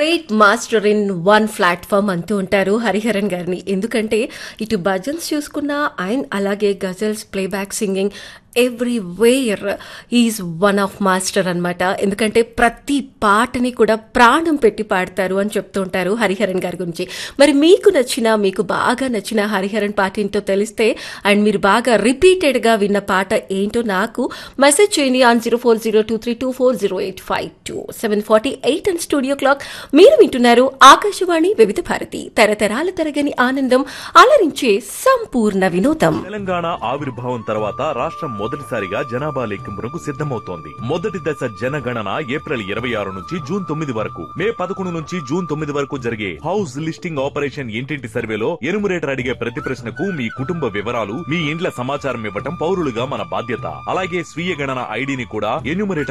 great master in one platform అంటూ ఉంటారు హరిహరన్ గారిని ఎందుకంటే ఇటు భజన్స్ చూసుకున్నా అండ్ అలాగే ghazals playback singing everywhere is one of master అన్నమాట ఎందుకంటే ప్రతి పాటని కూడా ప్రాణం పెట్టి పాడతారు అని చెప్తూ ఉంటారు హరిహరన్ గారి గురించి మరి మీకు నచ్చిన మీకు బాగా నచ్చిన హరిహరన్ పాట ఏంటో తెలిస్తే అండ్ మీరు బాగా రిపీటెడ్గా విన్న పాట ఏంటో నాకు మెసేజ్ చేయండి on zero four zero two three two four zero eight five two seven forty eight and studio clock మీరు వింటున్నారు ఆకాశవాణి వివిధ భారతి తరతరాల తరగని ఆనందం అలరించే సంపూర్ణ వినోదం తెలంగాణ ఆవిర్భావం తర్వాత రాష్ట్రం మొదటిసారిగా జనాభా లెక్కింపునకు సిద్ధమవుతోంది మొదటి దశ జనగణన ఏప్రిల్ ఇరవై ఆరు నుంచి జూన్ తొమ్మిది వరకు మే పదకొండు నుంచి జూన్ తొమ్మిది వరకు జరిగే హౌస్ లిస్టింగ్ ఆపరేషన్ ఇంటింటి సర్వేలో ఎనుమరేటర్ అడిగే ప్రతి ప్రశ్నకు మీ కుటుంబ వివరాలు మీ ఇండ్ల సమాచారం ఇవ్వటం పౌరులుగా మన బాధ్యత అలాగే స్వీయ గణన ఐడిని కూడా ఎన్యుమరేటర్